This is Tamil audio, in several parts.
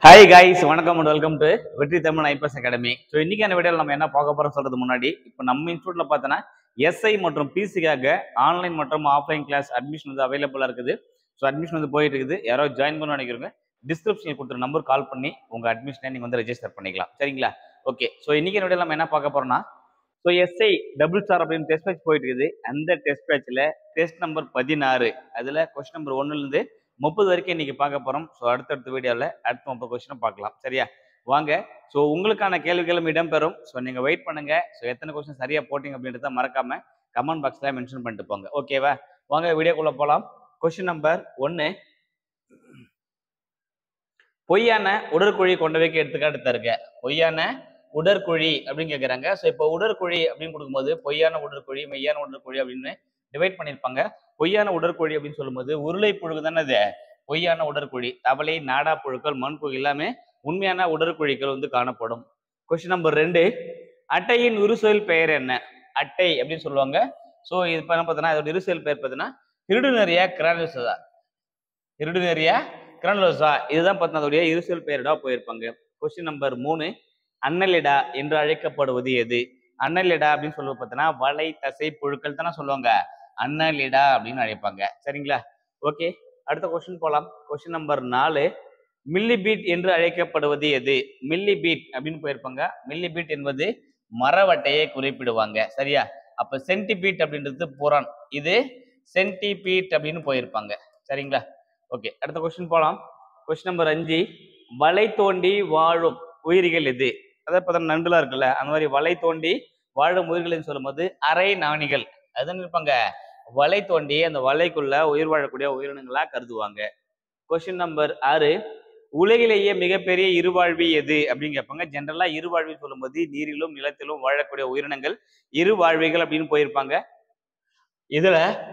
ஹாய் காய்ஸ் வணக்கம் and welcome to Vetri Tamil IPS academy so இன்னைக்கான வீடியோவில் நம்ம என்ன பார்க்க போறோம் சொல்றது முன்னாடி இப்போ நம்ம இன்ஸ்டியூட்ல பார்த்தோன்னா எஸ்ஐ மற்றும் பிசிக்காக ஆன்லைன் மற்றும் ஆஃப்லைன் கிளாஸ் அட்மிஷன் வந்து அவைலபிளாக இருக்குது ஸோ அட்மிஷன் வந்து போயிட்டு இருக்குது யாரோ ஜாயின் பண்ண நினைக்கிறவங்க டிஸ்கிரிப்ஷனில் கொடுத்துற நம்பர் கால் பண்ணி உங்க அட்மிஷனை நீங்க வந்து ரெஜிஸ்டர் பண்ணிக்கலாம் சரிங்களா ஓகே ஸோ இன்னைக்கு வீடியோ நம்ம என்ன பார்க்க போறோம்னா ஸோ எஸ்ஐ டபுள் ஸ்டார் அப்படின்னு டெஸ்ட் பேட்ச் போயிட்டு இருக்குது அந்த டெஸ்ட் பேட்ச்ல டெஸ்ட் நம்பர் பதினாறு அதுல கொஸ்டின் நம்பர் ஒன்னுலேருந்து முப்பது வரைக்கும் இன்னைக்கு பார்க்க போறோம் ஸோ அடுத்தடுத்த வீடியோவில் அடுத்த முப்பது கொஸ்டினும் பார்க்கலாம் சரியா வாங்க ஸோ உங்களுக்கான கேள்விகளும் இடம்பெறும் ஸோ நீங்க வெயிட் பண்ணுங்க ஸோ எத்தனை கொஸ்டின் சரியா போட்டீங்க அப்படின்றத மறக்காம கமெண்ட் பாக்ஸ்ல மென்ஷன் பண்ணிட்டு போங்க ஓகேவா வாங்க வீடியோக்குள்ள போலாம் கொஸ்டின் நம்பர் ஒன்னு பொய்யான உடற்குழி கொண்டவைக்கு எடுத்துக்காட்டு தருக பொய்யான உடற்குழி அப்படின்னு கேட்குறாங்க ஸோ இப்போ உடற்குழி அப்படின்னு கொடுக்கும்போது பொய்யான உடற்குழி மெய்யான உடற்குழி அப்படின்னு டிவைட் பண்ணியிருப்பாங்க பொய்யான உடற்குழி அப்படின்னு சொல்லும்போது உருளை புழுகு தானே அது பொய்யான உடற்குழி தவளை நாடா புழுக்கள் மண்புழு எல்லாமே உண்மையான உடற்குழிகள் வந்து காணப்படும் கொஸ்டின் நம்பர் ரெண்டு அட்டையின் இருசொல் பெயர் என்ன அட்டை அப்படின்னு சொல்லுவாங்க ஸோ இது இப்போ என்ன பார்த்தோன்னா அதோட இருசொல் பெயர் பார்த்தீங்கன்னா இருடுநெறியா கிரானுலோசா இருடுநெறியா கிரானுலோசா இதுதான் பார்த்தா அதோடைய இருசொல் பெயரிடா போயிருப்பாங்க கொஸ்டின் நம்பர் மூணு அன்னலிடா என்று அழைக்கப்படுவது எது அன்னலிடா அப்படின்னு சொல்லுவது பார்த்தீங்கன்னா வலை தசை புழுக்கள் தானே சொல்லுவாங்க அன்னலிடா அப்படின்னு அழைப்பாங்க சரிங்களா ஓகே அடுத்த கொஸ்டின் போலாம் கொஸ்டின் நம்பர் நாலு மில்லி பீட் என்று அழைக்கப்படுவது எது மில்லி பீட் அப்படின்னு போயிருப்பாங்க மில்லி பீட் என்பது மரவட்டையை குறிப்பிடுவாங்க சரியா அப்ப சென்டிபீட் அப்படின்றது புறான் இது சென்டிபீட் அப்படின்னு போயிருப்பாங்க சரிங்களா ஓகே அடுத்த கொஸ்டின் போலாம் கொஸ்டின் நம்பர் அஞ்சு வலை தோண்டி வாழும் உயிரிகள் எது அதாவது பார்த்தா நண்டுலாம் இருக்குல்ல அந்த மாதிரி வலை தோண்டி வாழும் உயிர்கள்னு சொல்லும்போது அரை நாணிகள் அதுன்னு இருப்பாங்க வலை தோண்டி அந்த வலைக்குள்ள உயிர் வாழக்கூடிய உயிரினங்களா கருதுவாங்க கொஸ்டின் நம்பர் ஆறு உலகிலேயே மிகப்பெரிய இருவாழ்வி எது அப்படின்னு கேட்பாங்க ஜென்ரலா இருவாழ்வி சொல்லும்போது நீரிலும் நிலத்திலும் வாழக்கூடிய உயிரினங்கள் இருவாழ்விகள் அப்படின்னு போயிருப்பாங்க இதுல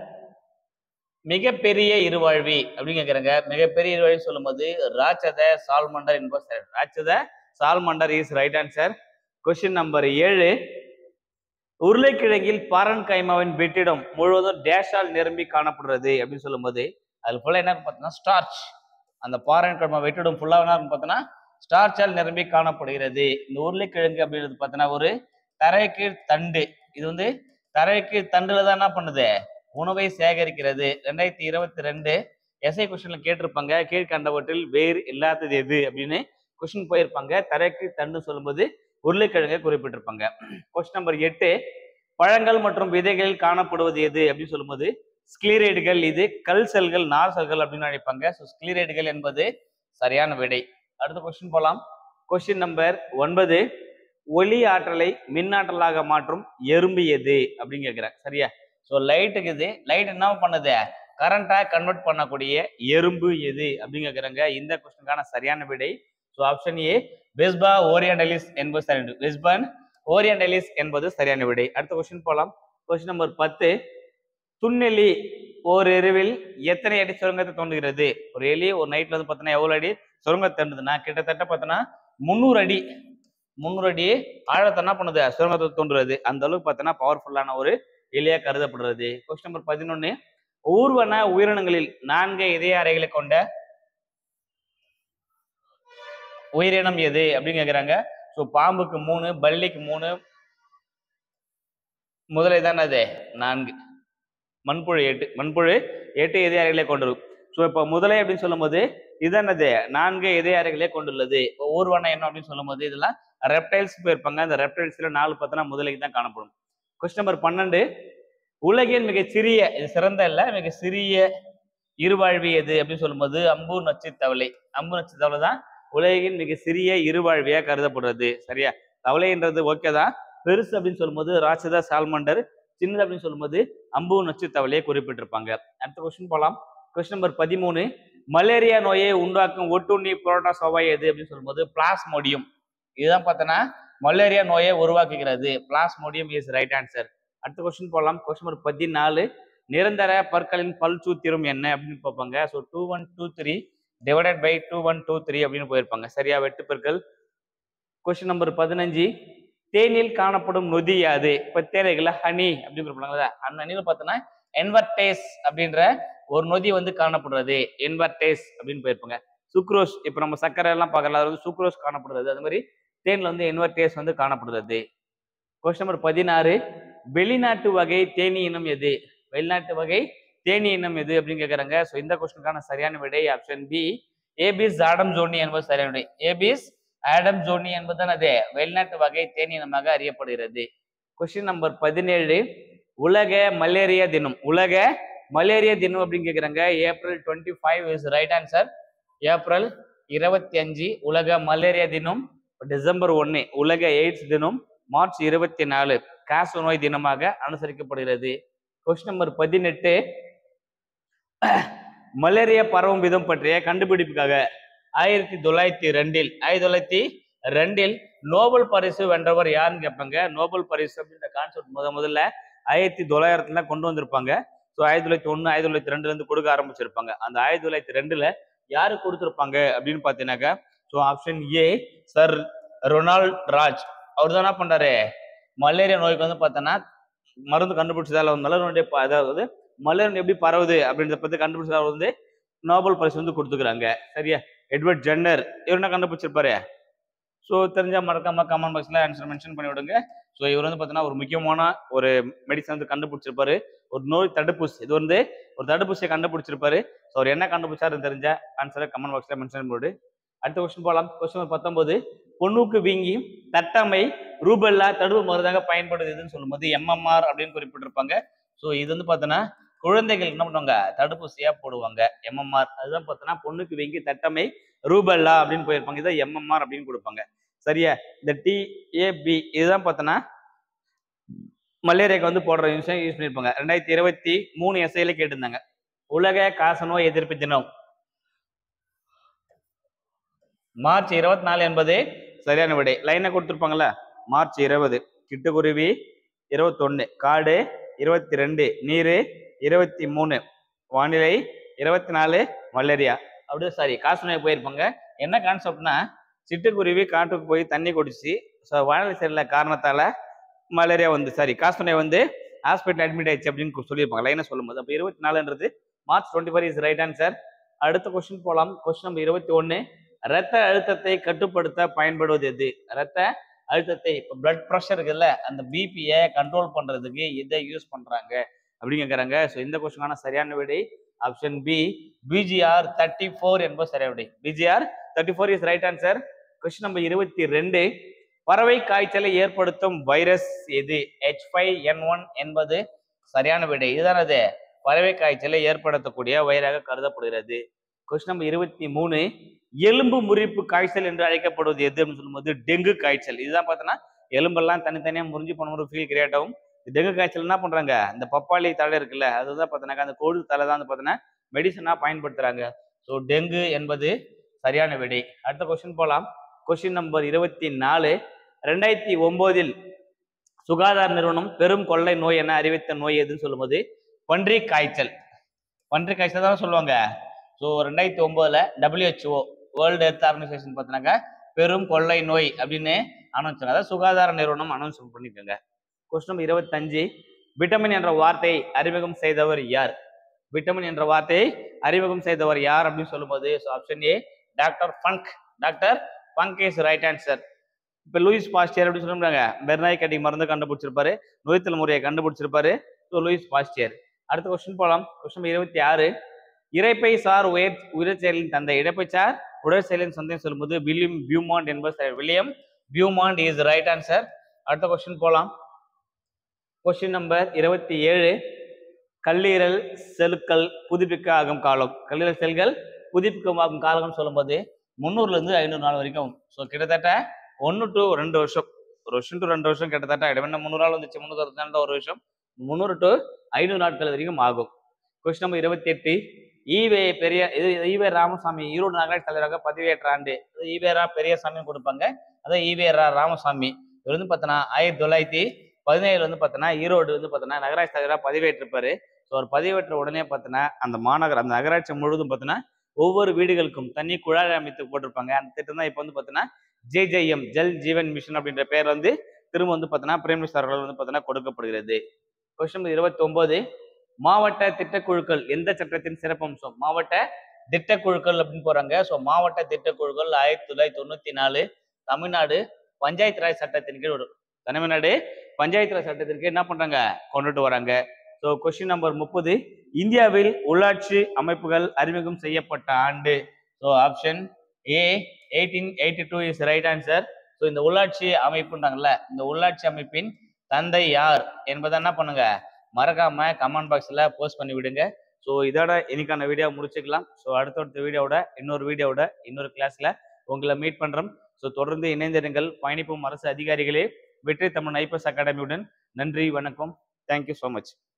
மிகப்பெரிய இருவாழ்வி அப்படின்னு கேக்குறாங்க மிகப்பெரிய இருவாழ்வி சொல்லும்போது ராட்சத சால்மண்டர் என்பது சரி ராட்சத salamander is right answer question number ஏழு உருளைக்கிழங்கில் பாரன் கைமாவின் வெற்றிடம் முழுவதும் டேஷால் நிரம்பி காணப்படுறது அப்படின்னு சொல்லும்போது அது ஃபுல்லா என்ன பார்த்தீங்கன்னா ஸ்டார்ச் அந்த பாரன் கைமா வெற்றிடம் ஃபுல்லா என்ன பார்த்தோன்னா ஸ்டார்ச்சால் நிரம்பி காணப்படுகிறது இந்த உருளைக்கிழங்கு அப்படின்றது பார்த்தீங்கன்னா ஒரு தரைக்கீழ் தண்டு இது வந்து தரைக்கீழ் தண்டுல தான் என்ன பண்ணுது உணவை சேகரிக்கிறது ரெண்டாயிரத்தி இருபத்தி ரெண்டு எஸ்ஐ கொஸ்டின்ல கேட்டிருப்பாங்க கீழ்கண்டவற்றில் வேறு இல்லாதது எது அப்படின்னு கொஸ்டின் போயிருப்பாங்க தரைக்கு தண்டு சொல்லும்போது உருளைக்கிழங்கை குறிப்பிட்டிருப்பாங்க கொஸ்டின் நம்பர் எட்டு பழங்கள் மற்றும் விதைகளில் காணப்படுவது எது அப்படின்னு சொல்லும்போது ஸ்கிலீரைடுகள் இது கல் செல்கள் நார் செல்கள் அப்படின்னு நினைப்பாங்க ஸோ ஸ்கிலீரைடுகள் என்பது சரியான விடை அடுத்த கொஸ்டின் போலாம் கொஸ்டின் நம்பர் ஒன்பது ஒளி ஆற்றலை மின்னாற்றலாக மாற்றும் எறும்பு எது அப்படின்னு கேட்குறேன் சரியா ஸோ லைட்டுக்கு இது லைட் என்ன பண்ணுது கரண்டா கன்வெர்ட் பண்ணக்கூடிய எறும்பு எது அப்படின்னு கேட்குறாங்க இந்த கொஸ்டினுக்கான சரியான விடை so option A Vespa orientalis என்பது சரியான வெஸ்பன் ஓரியண்டலிஸ் என்பது சரியான விடை அடுத்த கொஸ்டின் போகலாம் கொஸ்டின் நம்பர் பத்து துண்ணெலி ஒரு எருவில் எத்தனை அடி சுரங்கத்தை தோண்டுகிறது ஒரு எலி ஒரு நைட்ல வந்து பார்த்தோன்னா எவ்வளோ அடி சுரங்கத்தை தோண்டுதுன்னா கிட்டத்தட்ட பார்த்தோன்னா முந்நூறு அடி முந்நூறு அடி ஆழத்தை என்ன பண்ணுது சுரங்கத்தை தோன்றுறது அந்த அளவுக்கு பார்த்தோன்னா பவர்ஃபுல்லான ஒரு எலியா கருதப்படுறது கொஸ்டின் நம்பர் பதினொன்னு ஊர்வன உயிரினங்களில் நான்கு இதய அறைகளை கொண்ட உயிரினம் எது அப்படின்னு கேக்குறாங்க ஸோ பாம்புக்கு மூணு பல்லிக்கு மூணு முதலை தானே அது நான்கு மண்புழு எட்டு மண்புழு எட்டு இதய அறைகளை கொண்டிருக்கும் ஸோ இப்போ முதலை அப்படின்னு சொல்லும்போது இதனது நான்கு இதய அறைகளை கொண்டுள்ளது இப்போ ஊர்வன என்ன அப்படின்னு சொல்லும்போது இதெல்லாம் ரெப்டைல்ஸ் போயிருப்பாங்க அந்த ரெப்டைல்ஸ்ல நாலு பத்தினா முதலைக்கு தான் காணப்படும் கொஸ்டின் நம்பர் பன்னெண்டு உலகின் மிக சிறிய இது சிறந்த இல்ல மிக சிறிய இருவாழ்வி எது அப்படின்னு சொல்லும்போது அம்பு நச்சு தவளை அம்பு நச்சு தவளை தான் உலகின் மிக சிறிய இருவாழ்வியா கருதப்படுறது சரியா தவளைன்றது ஓகே தான் பெருசு அப்படின்னு சொல்லும்போது ராட்சத சால்மண்டர் சின்னது அப்படின்னு சொல்லும்போது அம்பு நச்சு தவளையை குறிப்பிட்டிருப்பாங்க அடுத்த கொஸ்டின் போலாம் கொஸ்டின் நம்பர் பதிமூணு மலேரியா நோயை உண்டாக்கும் ஒட்டுண்ணி புரோட்டா சோவாய் எது அப்படின்னு சொல்லும்போது பிளாஸ்மோடியம் இதுதான் பார்த்தோன்னா மலேரியா நோயை உருவாக்குகிறது பிளாஸ்மோடியம் இஸ் ரைட் ஆன்சர் அடுத்த கொஸ்டின் போகலாம் கொஸ்டின் நம்பர் பதினாலு நிரந்தர பற்களின் பல் சூத்திரம் என்ன அப்படின்னு பார்ப்பாங்க so two one two three divided by two one two three அப்படின்னு போயிருப்பாங்க சரியா வெட்டு பற்கள் கொஸ்டின் நம்பர் பதினஞ்சு தேனில் காணப்படும் நொதி யாது இப்போ தேனைகள்ல ஹனி அப்படின்னு குறிப்பிடுறாங்களா அந்த ஹனியில் பார்த்தோன்னா என்வர்டேஸ் அப்படின்ற ஒரு நொதி வந்து காணப்படுறது என்வர்டேஸ் அப்படின்னு போயிருப்பாங்க சுக்ரோஸ் இப்போ நம்ம சர்க்கரை எல்லாம் பார்க்கல அது வந்து சுக்ரோஸ் காணப்படுறது அது மாதிரி தேன்ல வந்து இன்வெர்டேஸ் வந்து காணப்படுறது கொஸ்டின் நம்பர் பதினாறு வெளிநாட்டு வகை தேனி இனம் எது வெளிநாட்டு வகை தேனி இனம் எது அப்படின்னு கேட்குறாங்க ஸோ இந்த கொஸ்டினுக்கான சரியான விடை option B Apis adansonii என்பது சரியான விடை ஏபிஸ் ஆடம் ஜோனி என்பதுதான் அது வெளிநாட்டு வகை தேனி இனமாக அறியப்படுகிறது கொஸ்டின் நம்பர் பதினேழு உலக மலேரியா தினம் உலக மலேரியா தினம் அப்படின்னு கேட்குறாங்க April twenty five is right answer April இருபத்தி அஞ்சு உலக மலேரியா தினம் டிசம்பர் ஒன்று உலக எய்ட்ஸ் தினம் மார்ச் இருபத்தி நாலு காச நோய் தினமாக அனுசரிக்கப்படுகிறது கொஸ்டின் நம்பர் பதினெட்டு மலேரியா பரவும் விதம் பற்றிய கண்டுபிடிப்புக்காக ஆயிரத்தி தொள்ளாயிரத்தி ரெண்டில் ஆயிரத்தி தொள்ளாயிரத்தி ரெண்டில் நோபல் பரிசு வென்றவர் யாருன்னு கேட்பாங்க நோபல் பரிசு அப்படின்ற கான்செப்ட் முத முதல்ல ஆயிரத்தி தொள்ளாயிரத்துல கொண்டு வந்திருப்பாங்க ஸோ ஆயிரத்தி தொள்ளாயிரத்தி ஒன்று ஆயிரத்தி தொள்ளாயிரத்தி ரெண்டுல இருந்து கொடுக்க ஆரம்பிச்சிருப்பாங்க அந்த ஆயிரத்தி தொள்ளாயிரத்தி ரெண்டுல யாரு கொடுத்துருப்பாங்க அப்படின்னு பார்த்தீங்கன்னாக்கா so option A sir Ronald Ross அவர் தான் என்ன பண்றாரு மலேரியா நோய்க்கு வந்து பார்த்தோன்னா மருந்து கண்டுபிடிச்சதால வந்து மலருடைய ப- அதாவது மலர் எப்படி பரவுது அப்படின்றத பத்தி கண்டுபிடிச்சதால வந்து நோபல் பரிசு வந்து கொடுத்துக்கிறாங்க சரியா எட்வர்ட் ஜென்னர் இவர் என்ன கண்டுபிடிச்சிருப்பாரு ஸோ தெரிஞ்சா மறக்காம கமெண்ட் பாக்ஸ்ல ஆன்சர் மென்ஷன் பண்ணி விடுங்க ஸோ இவர் வந்து பார்த்தீங்கன்னா ஒரு முக்கியமான ஒரு மெடிசன் வந்து கண்டுபிடிச்சிருப்பாரு ஒரு நோய் தடுப்பூசி இது வந்து ஒரு தடுப்பூசியை கண்டுபிடிச்சிருப்பாரு ஸோ அவர் என்ன கண்டுபிடிச்சாருன்னு தெரிஞ்ச ஆன்சரை கமெண்ட் பாக்ஸ்ல மென்ஷன் போடு அடுத்த கொஸ்டின் போகலாம் கொஸ்டின் நம்பர் பத்தொன்பது பொண்ணுக்கு வீங்கி தட்டமை ரூபல்லா தடுப்பு மருந்தாக பயன்படுது இதுன்னு சொல்லும்போது எம்எம்ஆர் அப்படின்னு குறிப்பிட்டிருப்பாங்க ஸோ இது வந்து பார்த்தோன்னா குழந்தைகள் என்ன பண்ணுவாங்க தடுப்பூசியா போடுவாங்க எம்எம்ஆர் அதுதான் பார்த்தோன்னா பொண்ணுக்கு வீங்கி தட்டமை ரூபல்லா அப்படின்னு போயிருப்பாங்க இதான் எம்எம்ஆர் அப்படின்னு கொடுப்பாங்க சரியா இந்த டிஏபி இதுதான் பார்த்தோன்னா மலேரியாக்கு வந்து போடுற விஷயம் யூஸ் பண்ணியிருப்பாங்க ரெண்டாயிரத்தி இருபத்தி மூணு எஸ்ஐல கேட்டிருந்தாங்க உலக காசநோய் எதிர்ப்பு தினம் மார்ச் இருபத்தி நாலு என்பது சரியான விடை லைனை கொடுத்துருப்பாங்கல்ல மார்ச் இருபது சிட்டுக்குருவி இருபத்தொன்னு காடு இருபத்தி ரெண்டு நீர் இருபத்தி மூணு வானிலை இருபத்தி நாலு மலேரியா அப்படியே சாரி காசநோய் போயிருப்பாங்க என்ன கான்செப்ட்னா சிட்டுக்குருவி காட்டுக்கு போய் தண்ணி குடிச்சு ஸோ வானிலை சரியில்லை காரணத்தால மலேரியா வந்து சாரி காசநோய் வந்து ஹாஸ்பிட்டல் அட்மிட் ஆயிடுச்சு அப்படின்னு சொல்லியிருப்பாங்க லைனை சொல்லும்போது அப்போ இருபத்தி நாலுன்றது March twenty five is right answer அடுத்த கொஸ்டின் போகலாம் கொஸ்டின் நம்பர் இருபத்தி ஒன்று ரத்த அழுத்தத்தை கட்டுப்படுத்த பயன்படுவது எது ரத்த அழுத்தத்தை இப்போ பிளட் ப்ரெஷர் இருக்குல்ல அந்த பிபியை கண்ட்ரோல் பண்றதுக்கு இதை யூஸ் பண்றாங்க அப்படின்னு கேட்குறாங்க ஸோ இந்த கொஸ்டினான சரியான விடை option B BGR thirty four என்பது சரியான விடை BGR thirty four is right answer question number இருபத்தி ரெண்டு பறவை காய்ச்சலை ஏற்படுத்தும் வைரஸ் எது ஹெச் ஃபைவ் என் ஒன் என்பது சரியான விடை இதுதான் அது பறவை காய்ச்சலை ஏற்படுத்தக்கூடிய வயிறாக கருதப்படுகிறது கொஸ்டின் நம்பர் இருபத்தி மூணு எலும்பு முறிப்பு காய்ச்சல் என்று அழைக்கப்படுவது எது அப்படின்னு சொல்லும்போது டெங்கு காய்ச்சல் இதுதான் பார்த்தோன்னா எலும்பெல்லாம் தனித்தனியா முறிஞ்சு போன ஒரு ஃபீல் கிரியேட் ஆகும் இந்த டெங்கு காய்ச்சல் என்ன பண்றாங்க இந்த பப்பாளி தலை இருக்குல்ல அதுதான் பார்த்தோன்னாக்கா அந்த கோழி தலை தான் வந்து பார்த்தோன்னா மெடிசனா பயன்படுத்துறாங்க ஸோ டெங்கு என்பது சரியான விடை அடுத்த கொஸ்டின் போகலாம் கொஸ்டின் நம்பர் இருபத்தி நாலு ரெண்டாயிரத்தி ஒன்பதில் சுகாதார நிறுவனம் பெரும் கொள்ளை நோய் என அறிவித்த நோய் எதுன்னு சொல்லும்போது பன்றி காய்ச்சல் பன்றி காய்ச்சல் தான் சொல்லுவாங்க ஸோ ரெண்டாயிரத்தி ஒன்பதுல டபிள்யூஹெச்ஓ வேர்ல்டு ஹெல்த் ஆர்கனைசேஷன் பார்த்தினாக்கா பெரும் கொள்ளை நோய் அப்படின்னு அனௌன்ஸ் அதாவது சுகாதார நிறுவனம் அனௌன்ஸ் பண்ணியிருக்காங்க கொஸ்டின் நம்பர் இருபத்தஞ்சு விட்டமின் என்ற வார்த்தையை அறிமுகம் செய்தவர் யார் விட்டமின் என்ற வார்த்தையை அறிமுகம் செய்தவர் யார் அப்படின்னு சொல்லும்போது option A doctor Funk doctor Funk is right answer இப்போ லூயிஸ் பாஸ்டியர் அப்படின்னு சொல்லுறாங்க பெர்னாய் கட்டி மருந்து கண்டுபிடிச்சிருப்பாரு நோய்த்தல் முறையை கண்டுபிடிச்சிருப்பாரு ஸோ லூயிஸ் பாஸ்டியர் அடுத்த கொஸ்டின் போகலாம் கொஸ்டின் இருபத்தி ஆறு இறைப்பை சார் உயர் உயிர்ச்செயலின் தந்தை இடைப்பை சார் உடற்செயலின் சந்தை சொல்லும்போது வில்லியம் பியூமாண்ட் என்பது சரி. William Beaumont is right answer அடுத்த கொஸ்டின் போகலாம் கொஸ்டின் நம்பர் இருபத்தி ஏழு கல்லீரல் செல்கள் புதுப்பிக்க ஆகும் காலம் கல்லீரல் செல்கள் புதுப்பிக்க ஆகும் காலம்னு சொல்லும்போது முந்நூறுல இருந்து ஐநூறு நாள் வரைக்கும் ஸோ கிட்டத்தட்ட ஒன்று டு ரெண்டு வருஷம் ஒரு வருஷம் டு ரெண்டு வருஷம் கிட்டத்தட்ட இடைவெண்ண முந்நூறு நாள் வந்துச்சு முந்நூறு அறுபத்தி நாள் தான் ஒரு வருஷம் முந்நூறு டு ஐநூறு நாட்கள் வரைக்கும் ஆகும் கொஸ்டின் நம்பர் இருபத்தி எட்டு ஈவே பெரிய இது ஈவே ராமசாமி ஈரோடு நகராட்சி தலைவராக பதவியேற்ற ஆண்டு அது ஈவேரா பெரியசாமி கொடுப்பாங்க அதான் ஈவேரா ராமசாமி இவர் வந்து பார்த்தோன்னா ஆயிரத்தி தொள்ளாயிரத்தி பதினேழுல வந்து பார்த்தோன்னா ஈரோடு வந்து பார்த்தோன்னா நகராட்சி தலைவராக பதவியேற்றிருப்பாரு ஸோ அவர் பதவியேற்ற உடனே பார்த்தோன்னா அந்த மாநகர அந்த நகராட்சி முழுவதும் பார்த்தோன்னா ஒவ்வொரு வீடுகளுக்கும் தண்ணி குழாய் அமைத்து போட்டிருப்பாங்க அந்த திட்டம் தான் இப்போ வந்து பார்த்தோன்னா ஜேஜேஎம் ஜல் ஜீவன் மிஷன் அப்படின்ற பேர் வந்து திரும்ப வந்து பார்த்தோன்னா பிரைம் மினிஸ்டர் அவர்கள் வந்து பார்த்தோன்னா கொடுக்கப்படுகிறது கொஸ்டின் இருபத்தி ஒன்பது மாவட்ட திட்டக்குழுக்கள் எந்த சட்டத்தின் சிறப்பம்சம் மாவட்ட திட்டக்குழுக்கள் அப்படின்னு போறாங்க ஸோ மாவட்ட திட்டக்குழுக்கள் ஆயிரத்தி தொள்ளாயிரத்தி தொண்ணூத்தி நாலு தமிழ்நாடு பஞ்சாயத்து ராஜ் சட்டத்தின் கீழ் ஒரு தமிழ்நாடு பஞ்சாயத்து ராஜ் சட்டத்தின் கீழ் என்ன பண்றாங்க கொண்டுட்டு வராங்க ஸோ கொஸ்டின் நம்பர் முப்பது இந்தியாவில் உள்ளாட்சி அமைப்புகள் அறிமுகம் செய்யப்பட்ட ஆண்டு so option A eighteen eighty two is right answer so இந்த உள்ளாட்சி அமைப்புன்றாங்கல்ல இந்த உள்ளாட்சி அமைப்பின் தந்தை யார் என்பதை என்ன பண்ணுங்க மறக்காம கமெண்ட் பாக்ஸ்ல போஸ்ட் பண்ணி விடுங்க ஸோ இதோட இன்னைக்கான வீடியோ முடிச்சுக்கலாம் ஸோ அடுத்தடுத்த வீடியோவோட இன்னொரு வீடியோவோட இன்னொரு கிளாஸ்ல உங்களை மீட் பண்றோம் ஸோ தொடர்ந்து இணைந்திருங்கள் பயணிப்பும் அரசு அதிகாரிகளே வெற்றி தமிழ் ஐபிஎஸ் அகாடமியுடன் நன்றி வணக்கம் தேங்க்யூ ஸோ மச்